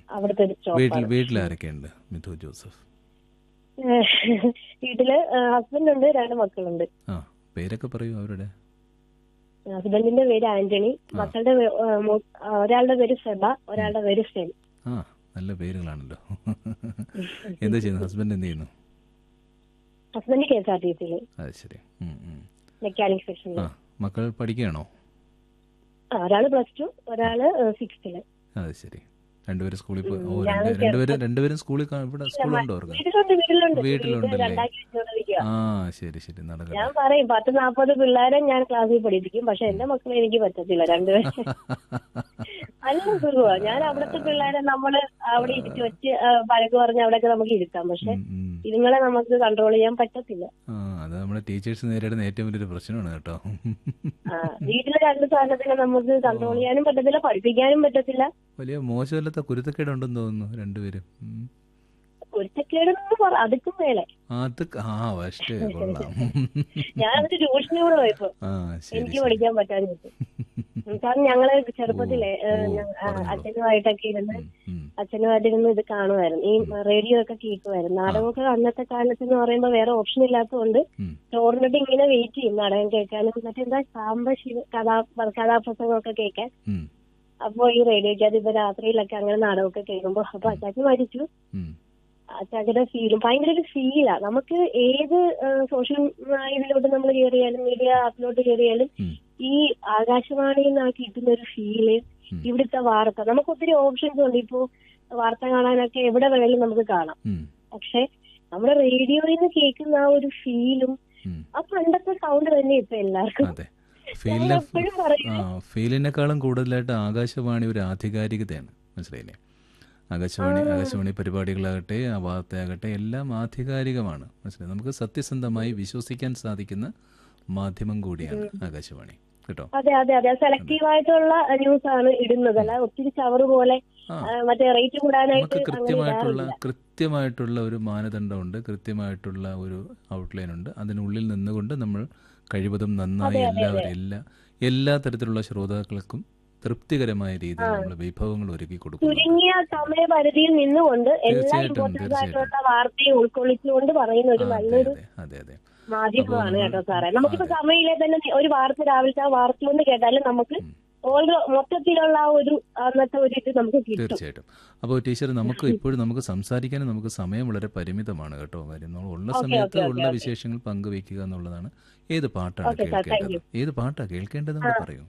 അവിടുത്തെ ഒരു വീട്ടിൽ സ്റ്റോപ്പാണ് വീട്ടിൽ ആരൊക്കെയുണ്ട് മിഥു ജോസഫ് വീട്ടില് ഹസ്ബൻഡ് ഉണ്ട് രണ്ട് മക്കളുണ്ട് ആ പേരൊക്കെ പറയൂ അവരുടെ ഹസ്ബൻഡിന്റെ പേര് ആന്റണി മക്കളുടെ പേ- ആ, മൂ- ആ, ഒരാളുടെ പേര് സെബ ഒരാളുടെ പേര് സെൻ ആ നല്ല പേരുകളാണല്ലോ എന്താ ചെയ്യുന്നു ഹസ്ബൻഡ് എന്ത് ചെയ്യുന്നു husband K S R T സിയില് അത് ശരി ഉം, ഉം. മെക്കാനിക് സെക്ഷനിൽ ആ മക്കൾ പഠിക്കുകയാണോ ഒരാള് പ്ലസ് ടു ഒരാള് സിക്സ്ത്തില് അത് ശരി രണ്ടുപേരും സ്കൂളിൽ പോയി ഓ ഞാൻ രണ്ട് രണ്ടുപേരും രണ്ടുപേരും സ്കൂളിൽ കാ- ഇവിടെ സ്കൂളുണ്ടോ അവർക്ക് വീട്ടിലുണ്ട് വീട്ടിലുണ്ട് വീട്ടിലുണ്ടല്ലേ? വീട്ടിൽ രണ്ടാക്കി വെച്ചുകൊണ്ടിരിക്കുക ആ ശരി ശരി നടക്കട്ടെ ഞാൻ പറയും പത്ത് നാപ്പത് പിള്ളേരെ ഞാൻ ക്ലാസ്സിൽ പഠിപ്പിക്കും പക്ഷെ എന്റെ മക്കളെ എനിക്ക് പറ്റത്തില്ല രണ്ടുപേരും നല്ല സുഖമാ ഞാൻ അവിടുത്തെ പിള്ളേരെ നമ്മള് അവിടെ ഇരുത്തി വെച്ച് ആ, വഴക്ക് പറഞ്ഞ് അവിടെയൊക്കെ നമുക്ക് ഇരുത്താം പക്ഷെ ഉം, ഉം. ഇതുങ്ങളെ നമുക്ക് കൺട്രോൾ ചെയ്യാൻ പറ്റത്തില്ല ആ അത് നമ്മുടെ ടീച്ചേഴ്സ് നേരിടുന്ന ഏറ്റവും വലിയൊരു പ്രശ്നമാണ് കേട്ടോ ആ, വീട്ടിലെ രണ്ട് സാധനത്തിനെ നമുക്ക് കൺട്രോൾ ചെയ്യാനും പറ്റത്തില്ല പഠിപ്പിക്കാനും പറ്റത്തില്ല വലിയ മോശമല്ലാത്ത കുരുത്തക്കേടുണ്ടെന്ന് തോന്നുന്നു രണ്ടുപേരും ഉം. കുരുത്തക്കേടെന്ന് പറ അതുക്കും മേലെ അത് ക- ആ വസ്റ്റ് കൊള്ളാം ഞാനത് ട്യൂഷന് കൂടെ പോയപ്പോ ആ ശരി എനിക്ക് ശരി പഠിക്കാൻ പറ്റാഞ്ഞിട്ട് കാരണം ഞങ്ങള് ചെറുപ്പത്തിലെ ഓ, ഏഹ്, ഓ, ഞങ്ങ- ആ, പറഞ്ഞോളൂ. അച്ഛനുമായിട്ടൊക്കെ ഇരുന്ന് ഉം, ഉം. അച്ഛനുമായിട്ടിരുന്ന് ഇത് കാണുമായിരുന്നു ഈ റേഡിയോ ഒക്കെ കേൾക്കുമായിരുന്നു നാടകമൊക്കെ അന്നത്തെ കാലത്ത് എന്ന് പറയുമ്പോൾ വേറെ ഓപ്ഷൻ ഇല്ലാത്തതുകൊണ്ട് ഉം. ചോറിനിട്ട് ഇങ്ങനെ വെയിറ്റ് ചെയ്യും നാടകം കേൾക്കാനും മറ്റെന്താ സാംബശിവ കഥാ കഥാപ്രസംഗമൊക്കെ കേൾക്കാൻ ഉം, അപ്പൊ ഈ റേഡിയോക്കകത്ത് ഇപ്പൊ രാത്രിയിലൊക്കെ അങ്ങനെ നാടകമൊക്കെ കേൾക്കുമ്പോ അപ്പൊ അച്ചാച്ചൻ മരിച്ചു ഉം. അച്ചാച്ചന്റെ ഫീലും ഭയങ്കര ഒരു ഫീലാ നമുക്ക് ഏത് സോഷ്യൽ ഇതിലോട്ട് നമ്മൾ കയറിയാലും മീഡിയ ആപ്പിലോട്ട് കയറിയാലും ഉം. ഈ ആകാശവാണിയിൽ നിന്ന് ആ കിട്ടുന്ന ഒരു ഫീല് ഉം. ഇവിടുത്തെ വാർത്ത നമുക്ക് ഒത്തിരി ഓപ്ഷൻസ് ഉണ്ട് ഇപ്പോ വാർത്ത കാണാനൊക്കെ എവിടെ വേണേലും നമുക്ക് കാണാം ഉം, പക്ഷെ നമ്മുടെ റേഡിയോയിൽ നിന്ന് കേൾക്കുന്ന ആ ഒരു ഫീലും ഉം. ആ പണ്ടത്തെ സൗണ്ട് തന്നെ ഇപ്പൊ എല്ലാവർക്കും അതെ ഞങ്ങൾ ഫീലിനെ എപ്പോഴും പറയും ആ ഫീലിനേക്കാളും കൂടുതലായിട്ട് ആകാശവാണി ഒരു ആധികാരികതയാണ് മനസ്സിലായില്ലേ ആകാശവാണി ആകാശവാണി പരിപാടികളാകട്ടെ ആ വാർത്തയാകട്ടെ എല്ലാം ആധികാരികമാണ് മനസ്സിലായി നമുക്ക് സത്യസന്ധമായി വിശ്വസിക്കാൻ സാധിക്കുന്ന മാധ്യമം കൂടിയാണ് ആകാശവാണി കേട്ടോ അതെ അതെ അതെ സെലക്റ്റീവ് ആയിട്ടുള്ള ന്യൂസ് ആണ് ഇടുന്നത് അല്ല ഒത്തിരി ചവറ് പോലെ ആ. ആ, മറ്റേ റേറ്റ് കൂടാനായിട്ട് നമുക്ക് അങ്ങനെ കൃത്യമായിട്ടുള്ള ഇടാറില്ല കൃത്യമായിട്ടുള്ള ഒരു മാനദണ്ഡമുണ്ട് കൃത്യമായിട്ടുള്ള ഒരു ഔട്ട്ലൈൻ ഉണ്ട് അതിനുള്ളിൽ നിന്നുകൊണ്ട് നമ്മൾ കഴിവതും നന്നായി എല്ലാവരും എല്ലാ എല്ലാ തരത്തിലുള്ള ശ്രോതാക്കൾക്കും തൃപ്തികരമായ രീതിയിൽ നമ്മൾ വിഭവങ്ങൾ ഒരുക്കി കൊടുക്കുന്നു ചുരുങ്ങിയ സമയപരിധിയിൽ നിന്നുകൊണ്ട് എല്ലാ തീർച്ചയായിട്ടും, ഇമ്പോർട്ടൻസ് ആയിട്ടുള്ള വാർത്തയും ഉൾക്കൊള്ളിച്ചുകൊണ്ട് പറയുന്ന ഒരു അതെ നല്ലൊരു അതെ അതെ അതെ മാധ്യമമാണ് അപ്പോൾ കേട്ടോ നമ്മൾ- സാറേ നമുക്കിപ്പോ അതെ. സമയമില്ലേ തന്നെ ഒരു വാർത്ത രാവിലത്തെ ആ വാർത്ത കൊണ്ട് കേട്ടാലും നമുക്ക് ഉം. ഓരോ മൊത്തത്തിലുള്ള ആ ഒരു അന്നത്തെ ഒരു ഇത് നമുക്ക് കിട്ടും തീർച്ചയായിട്ടും അപ്പോൾ ടീച്ചർ നമുക്ക് ഇപ്പോഴും നമുക്ക് സംസാരിക്കാനും നമുക്ക് സമയം വളരെ പരിമിതമാണ് കേട്ടോ കാര്യം നമ്മൾ ഉള്ള ഓക്കേ, സമയത്ത് ഓക്കേ, ഉള്ള ഓക്കേ. വിശേഷങ്ങൾ പങ്കുവയ്ക്കുക എന്നുള്ളതാണ് ഏത് പാട്ടാണ് ഓക്കേ, സാർ, താങ്ക് കേൾക്കേണ്ടത് ഏത് പാട്ടാണ് കേൾക്കേണ്ടതെന്ന് പറയൂ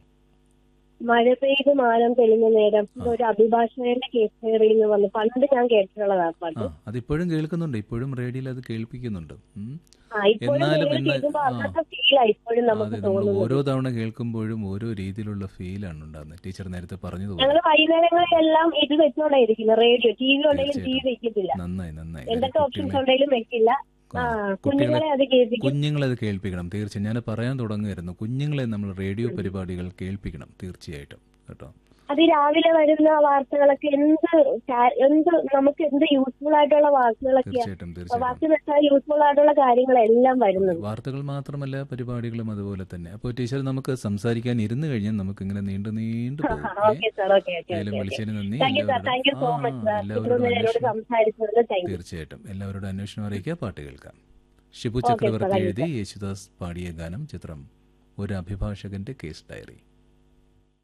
മഴ പെയ്ത് മാനം തെളിഞ്ഞ നേരം ഒരു അഭിഭാഷകന്റെ കേസ് ഡയറി എന്ന് വന്നു പണ്ട് ഞാൻ കേട്ടിട്ടുള്ളതാ ആ പാട്ട് അതിപ്പോഴും കേൾക്കുന്നുണ്ട് ഇപ്പോഴും റേഡിയോയിൽ അത് കേൾപ്പിക്കുന്നുണ്ട് ഉം. ആ ഇപ്പോഴും എന്നാലും നേരിൽ ഇന്ന് കേൾക്കുമ്പോ ആ. അന്നത്തെ ഫീലാ ഇപ്പോഴും നമുക്ക് അതെ നമ്മൾ തോന്നുന്നത് ഓരോ തവണ കേൾക്കുമ്പോഴും ഓരോ രീതിയിലുള്ള ഫീലാണ് ഉണ്ടാകുന്നത് ടീച്ചർ നേരത്തെ പറഞ്ഞതുപോലെ ഞങ്ങള് വൈകുന്നേരങ്ങളിലെല്ലാം ഇത് വെച്ചോണ്ടായിരിക്കുന്നത് റേഡിയോ ടി വി ഉണ്ടെങ്കിലും ടി വി തീർച്ചയായിട്ടും. വെക്കത്തില്ല നന്നായി നന്നായി എന്തൊക്കെ കാര്യം ഓപ്ഷൻസ് കുട്ടികളെ ഉണ്ടെങ്കിലും വെക്കില്ല ആ കുഞ്ഞുങ്ങളെ അത് കേൾപ്പിക്കും കുഞ്ഞുങ്ങളെ അത് കേൾപ്പിക്കണം തീർച്ചയായും ഞാൻ പറയാൻ തുടങ്ങുമായിരുന്നു കുഞ്ഞുങ്ങളെ നമ്മൾ റേഡിയോ പരിപാടികൾ കേൾപ്പിക്കണം തീർച്ചയായിട്ടും കേട്ടോ അത് ഈ രാവിലെ വരുന്ന വാർത്തകളൊക്കെ എന്ത് കാ- എന്ത് നമുക്ക് എന്ത് യൂസ്ഫുൾ ആയിട്ടുള്ള വാർത്തകളൊക്കെയാ തീർച്ചയായിട്ടും തീർച്ചയായിട്ടും വാർത്ത വെച്ചാൽ യൂസ്ഫുൾ ആയിട്ടുള്ള കാര്യങ്ങളെല്ലാം വരുന്നത് വാർത്തകൾ മാത്രമല്ല പരിപാടികളും അതുപോലെ തന്നെ അപ്പോൾ ടീച്ചർ നമുക്ക് സംസാരിക്കാൻ ഇരുന്ന് കഴിഞ്ഞാൽ നമുക്ക് ഇങ്ങനെ നീണ്ടു നീണ്ടു പോകും ഏ? ഓക്കെ സാർ ഓക്കെ ഓക്കെ ഏതായാലും വിളിച്ചതിന് നന്ദി thank you sir thank you so ആ, മച്ച് സാർ എല്ലാവരോടും ഇത്രയും നേരം എന്നോട് അന്വേഷണം സംസാരിച്ചത് താങ്ക് യു തീർച്ചയായിട്ടും എല്ലാവരോടും അന്വേഷണം അറിയിക്കുക പാട്ട് കേൾക്കാം Shibu okay, Chakravarthy thank you, എഴുതി യേശുദാസ് പാടിയ ഗാനം ചിത്രം ഒരു അഭിഭാഷകന്റെ കേസ് ഡയറി